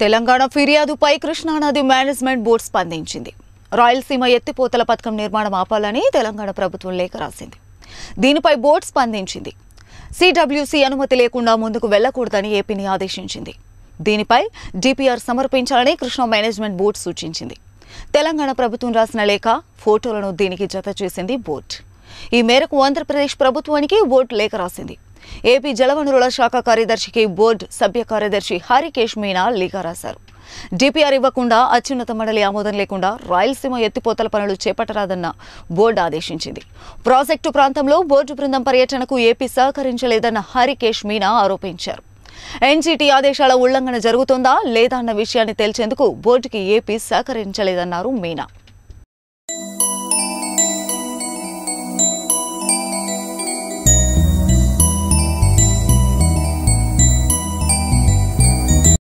తెలంగాణ ఫిర్యాదుపై కృష్ణానది management board స్పందించింది రాయలసీమ ఎత్తిపోతల పథకం నిర్మాణం ఆపాలని తెలంగాణ ప్రభుత్వం లేఖ రాసింది దీనిపై బోర్డు స్పందించింది సిడబ్ల్యూసీ అనుమతి లేకుండా ముందుకు వెళ్లకూడదని ఏపీని ఆదేశించింది దీనిపై డిపిఆర్ సమర్పించాలని కృష్ణా మేనేజ్మెంట్ బోర్డు సూచించింది తెలంగాణ ప్రభుత్వం రాసిన లేఖ ఫోటోలను దీనికి జత చేసింది బోర్డు ఈ మేరకు ఆంధ్రప్రదేశ్ ప్రభుత్వానికి బోర్డు లేఖ రాసింది ఏపీ జలవనరుల శాఖ కార్యదర్శికి బోర్డు సభ్య కార్యదర్శి హరికేష్ మీనా లేఖ రాశారు డిపిఆర్ ఇవ్వకుండా అత్యున్నత మండలి ఆమోదం లేకుండా రాయలసీమ ఎత్తిపోతల పనులు చేపట్టరాదన్న బోర్డు ఆదేశించింది ప్రాజెక్టు ప్రాంతంలో బోర్డు బృందం పర్యటనకు ఏపీ సహకరించలేదన్న హరికేష్ మీనా ఆరోపించారు ఎన్జీటీ ఆదేశాల ఉల్లంఘన జరుగుతోందా లేదా అన్న విషయాన్ని తేల్చేందుకు బోర్డుకి ఏపీ సహకరించలేదన్నారు మీనా